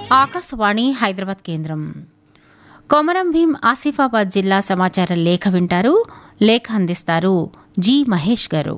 ఆకాశవాణి హైదరాబాద్ కేంద్రం కొమరం భీం ఆసిఫాబాద్ జిల్లా సమాచార లేఖ వింటారు లేఖ అందిస్తారు జి మహేష్ గారు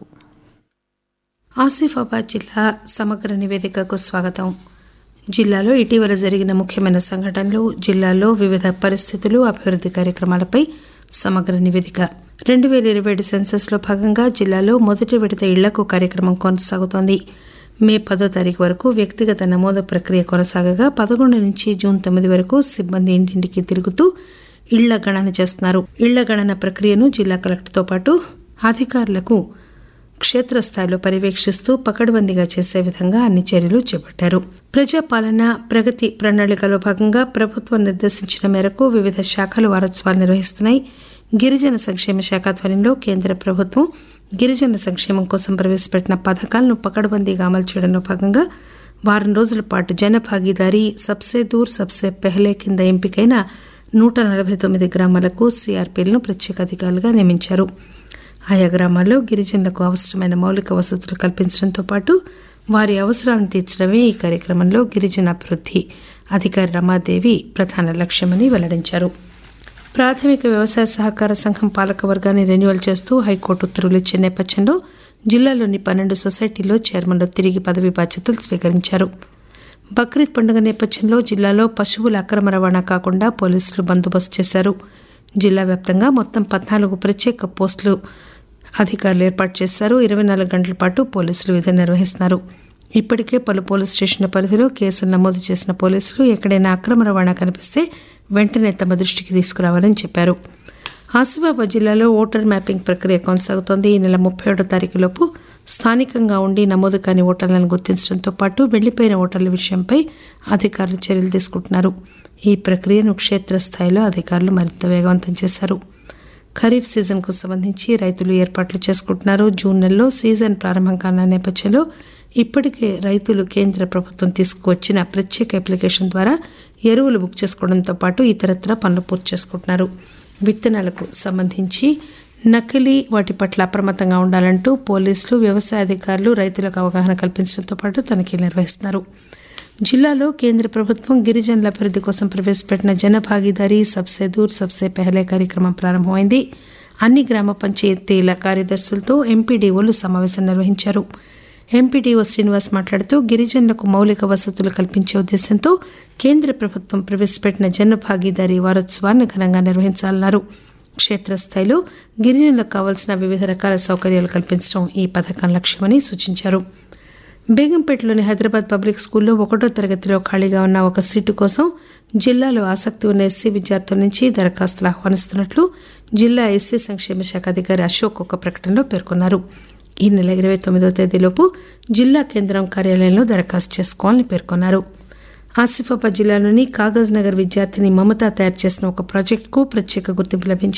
ఆసిఫాబాద్ జిల్లా సమగ్ర నివేదికకు స్వాగతం జిల్లాలో ఇటీవల జరిగిన ముఖ్యమైన సంఘటనలు జిల్లాలో వివిధ పరిస్థితులు అభివృద్ది కార్యక్రమాలపై సమగ్ర నివేదిక రెండు వేల ఇరవై ఏడు సెన్సెస్లో భాగంగా జిల్లాలో మొదటి విడత ఇళ్లకు కార్యక్రమం కొనసాగుతోంది మే పదో తారీఖు వరకు వ్యక్తిగత నమోదు ప్రక్రియ కొనసాగగా పదకొండు నుంచి జూన్ తొమ్మిది వరకు సిబ్బంది ఇంటింటికి తిరుగుతూ ఇళ్ల గణన చేస్తున్నారు ఇళ్ల గణన ప్రక్రియను జిల్లా కలెక్టర్తో పాటు అధికారులకు క్షేత్రస్థాయిలో పర్యవేక్షిస్తూ పకడ్బందీగా చేసే విధంగా అన్ని చర్యలు చేపట్టారు ప్రజాపాలన ప్రగతి ప్రణాళికలో భాగంగా ప్రభుత్వం నిర్దేశించిన మేరకు వివిధ శాఖలు వారోత్సవాలు నిర్వహిస్తున్నాయి గిరిజన సంక్షేమ శాఖ ఆధ్వర్యంలో కేంద్ర ప్రభుత్వం గిరిజన సంక్షేమం కోసం ప్రవేశపెట్టిన పథకాలను పకడ్బందీగా అమలు చేయడంలో భాగంగా వారం రోజుల పాటు జన భాగీదారీ సబ్సే దూర్ సబ్సే పెహలే కింద ఎంపికైన నూట నలభై తొమ్మిది గ్రామాలకు సిఆర్పీలను ప్రత్యేక అధికారులుగా నియమించారు ఆయా గ్రామాల్లో గిరిజనులకు అవసరమైన మౌలిక వసతులు కల్పించడంతో పాటు వారి అవసరాలను తీర్చడమే ఈ కార్యక్రమంలో గిరిజన అభివృద్ది అధికారి రమాదేవి ప్రధాన లక్ష్యమని వెల్లడించారు ప్రాథమిక వ్యవసాయ సహకార సంఘం పాలక వర్గాన్ని రెన్యువల్ చేస్తూ హైకోర్టు ఉత్తర్వులు ఇచ్చే నేపథ్యంలో జిల్లాలోని పన్నెండు సొసైటీల్లో చైర్మన్లు తిరిగి పదవి బాధ్యతలు స్వీకరించారు బక్రీద్ పండుగ నేపథ్యంలో జిల్లాలో పశువుల అక్రమ రవాణా కాకుండా పోలీసులు బందోబస్తు చేశారు జిల్లా వ్యాప్తంగా మొత్తం పద్నాలుగు ప్రత్యేక పోస్టులు అధికారులు ఏర్పాటు చేశారు ఇరవై నాలుగు గంటల పాటు పోలీసులు విధులు నిర్వహిస్తున్నారు ఇప్పటికే పలు పోలీస్ స్టేషన్ల పరిధిలో కేసులు నమోదు చేసిన పోలీసులు ఎక్కడైనా అక్రమ రవాణా కనిపిస్తే వెంటనే తమ దృష్టికి తీసుకురావాలని చెప్పారు ఆసిఫాబాద్ జిల్లాలో ఓటర్ మ్యాపింగ్ ప్రక్రియ కొనసాగుతోంది ఈ నెల ముప్పై ఏడో తారీఖులోపు స్థానికంగా ఉండి నమోదు కాని ఓటర్లను గుర్తించడంతో పాటు వెళ్లిపోయిన ఓటర్ల విషయంపై అధికారులు చర్యలు తీసుకుంటున్నారు ఈ ప్రక్రియను క్షేత్రస్థాయిలో అధికారులు మరింత వేగవంతం చేశారు ఖరీఫ్ సీజన్కు సంబంధించి రైతులు ఏర్పాట్లు చేసుకుంటున్నారు జూన్ నెలలో సీజన్ ప్రారంభం కానున్న నేపథ్యంలో ఇప్పటికే రైతులు కేంద్ర ప్రభుత్వం తీసుకువచ్చిన ప్రత్యేక అప్లికేషన్ ద్వారా ఎరువులు బుక్ చేసుకోవడంతో పాటు ఇతరత్ర పనులు పూర్తి చేసుకుంటున్నారు విత్తనాలకు సంబంధించి నకిలీ వాటి పట్ల అప్రమత్తంగా ఉండాలంటూ పోలీసులు వ్యవసాయ అధికారులు రైతులకు అవగాహన కల్పించడంతో పాటు తనిఖీలు నిర్వహిస్తున్నారు జిల్లాలో కేంద్ర ప్రభుత్వం గిరిజనుల అభివృద్ధి కోసం ప్రవేశపెట్టిన జన భాగీదారీ సబ్సే దూర్ సబ్సే పెహలే కార్యక్రమం ప్రారంభమైంది అన్ని గ్రామ పంచాయతీల కార్యదర్శులతో ఎంపీడీఓలు సమావేశం నిర్వహించారు ఎంపీడీఓ శ్రీనివాస్ మాట్లాడుతూ గిరిజనులకు మౌలిక వసతులు కల్పించే ఉద్దేశంతో కేంద్ర ప్రభుత్వం ప్రవేశపెట్టిన జన భాగీదారీ వారోత్సవాన్ని ఘనంగా నిర్వహించాలన్నారు క్షేత్రస్థాయిలో గిరిజనులకు కావాల్సిన వివిధ రకాల సౌకర్యాలు కల్పించడం ఈ పథకం లక్ష్యమని సూచించారు బేగంపేటలోని హైదరాబాద్ పబ్లిక్ స్కూల్లో ఒకటో తరగతిలో ఖాళీగా ఉన్న ఒక సీటు కోసం జిల్లాలో ఆసక్తి ఉన్న ఎస్సీ విద్యార్థుల నుంచి దరఖాస్తులు ఆహ్వానిస్తున్నట్లు జిల్లా ఎస్సీ సంక్షేమ శాఖ అధికారి అశోక్ ఒక ప్రకటనలో పేర్కొన్నారు ఈ నెల ఇరవై తొమ్మిదో తేదీలోపు జిల్లా కేంద్రం కార్యాలయంలో దరఖాస్తు చేసుకోవాలని పేర్కొన్నారు ఆసిఫాబాద్ జిల్లాలోని కాగజ్ నగర్ విద్యార్థిని మమత తయారు చేసిన ఒక ప్రాజెక్టుకు ప్రత్యేక గుర్తింపు లభించింది